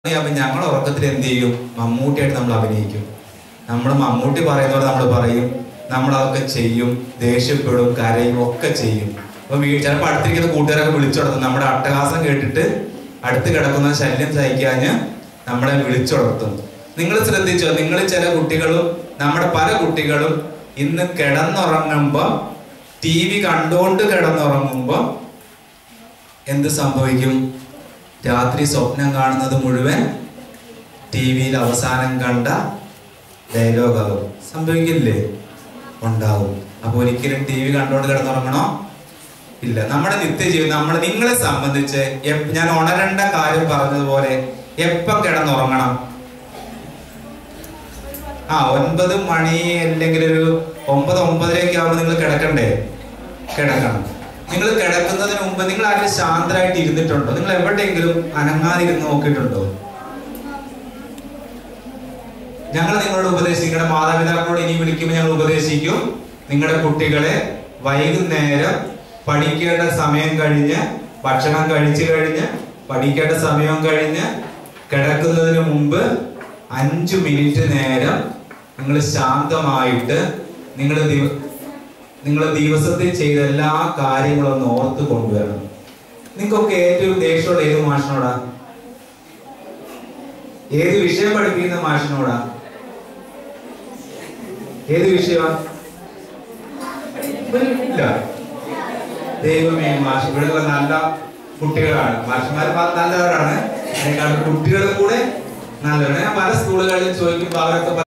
അപ്പൊ ഞങ്ങൾ ഉറക്കത്തിൽ എന്ത് ചെയ്യും മമ്മൂട്ടിയായിട്ട് നമ്മൾ അഭിനയിക്കും നമ്മൾ മമ്മൂട്ടി പറയുന്ന പോലെ നമ്മൾ പറയും നമ്മൾ അതൊക്കെ ചെയ്യും ദേഷ്യപ്പെടും കരയും ഒക്കെ ചെയ്യും അപ്പൊ വീ ചിലപ്പോൾ അടുത്തിരിക്കുന്ന കൂട്ടുകാരൊക്കെ വിളിച്ചുടർത്തും നമ്മുടെ അട്ടഹാസം കേട്ടിട്ട് അടുത്ത് കിടക്കുന്ന ശല്യം സഹിക്കാഞ്ഞ് നമ്മളെ വിളിച്ചുടർത്തും നിങ്ങൾ ശ്രദ്ധിച്ചോ നിങ്ങൾ ചില കുട്ടികളും നമ്മുടെ പല കുട്ടികളും ഇന്ന് കിടന്നുറങ്ങുമ്പോ ടി വി കണ്ടുകൊണ്ട് കിടന്നുറങ്ങുമ്പോ എന്ത് സംഭവിക്കും രാത്രി സ്വപ്നം കാണുന്നത് മുഴുവൻ ടി വിയിൽ അവസാനം കണ്ട ഡയലോഗാകും സംഭവിക്കില്ലേ ഉണ്ടാവും അപ്പൊ ഒരിക്കലും ടി വി കണ്ടുകൊണ്ട് കിടന്നുറങ്ങണോ ഇല്ല നമ്മുടെ നിത്യജീവിതം നമ്മൾ നിങ്ങളെ സംബന്ധിച്ച് എപ്പ- ഞാൻ ഉണരേണ്ട കാര്യം പറഞ്ഞതുപോലെ എപ്പം കിടന്നുറങ്ങണം ആ ഒൻപത് മണി അല്ലെങ്കിൽ ഒരു ഒമ്പത് ഒമ്പതരയൊക്കെ ആവുമ്പോൾ നിങ്ങൾ കിടക്കണ്ടേ കിടക്കണം നിങ്ങൾ കിടക്കുന്നതിന് മുമ്പ് നിങ്ങൾ ആരും ശാന്തരായിട്ട് ഇരുന്നിട്ടുണ്ടോ നിങ്ങൾ എവിടെയെങ്കിലും അനങ്ങാതിരുന്ന് നോക്കിയിട്ടുണ്ടോ ഞങ്ങൾ നിങ്ങളോട് ഉപദേശിക്കും നിങ്ങളുടെ മാതാപിതാക്കളോട് ഇനി വിളിക്കുമ്പോൾ ഞങ്ങൾ ഉപദേശിക്കും നിങ്ങളുടെ കുട്ടികളെ വൈകുന്നേരം പഠിക്കേണ്ട സമയം കഴിഞ്ഞ് ഭക്ഷണം കഴിച്ചു കഴിഞ്ഞ് പഠിക്കേണ്ട സമയം കഴിഞ്ഞ് കിടക്കുന്നതിന് മുമ്പ് അഞ്ചു മിനിറ്റ് നേരം നിങ്ങൾ ശാന്തമായിട്ട് നിങ്ങൾ നിങ്ങൾ ദിവസത്തിൽ ചെയ്ത എല്ലാ കാര്യങ്ങളും ഒന്ന് ഓർത്ത് കൊണ്ടുവരണം നിങ്ങൾക്കൊക്കെ ഏറ്റവും ദേഷ്യമുള്ള ഏത് മാഷിനോടാ ഏത് വിഷയം പഠിപ്പിക്കുന്ന മാഷിനോടാ ഏത് വിഷയമാ ഇല്ല ദൈവമേ മാഷ് ഇവിടെയുള്ള നല്ല കുട്ടികളാണ് മാഷന്മാർ നല്ലവരാണ് അതിനേക്കാൾ കുട്ടികൾ കൂടെ നല്ലവരാണ് ഞാൻ പല സ്കൂളുകളിൽ ചോദിക്കുമ്പോൾ അവരൊക്കെ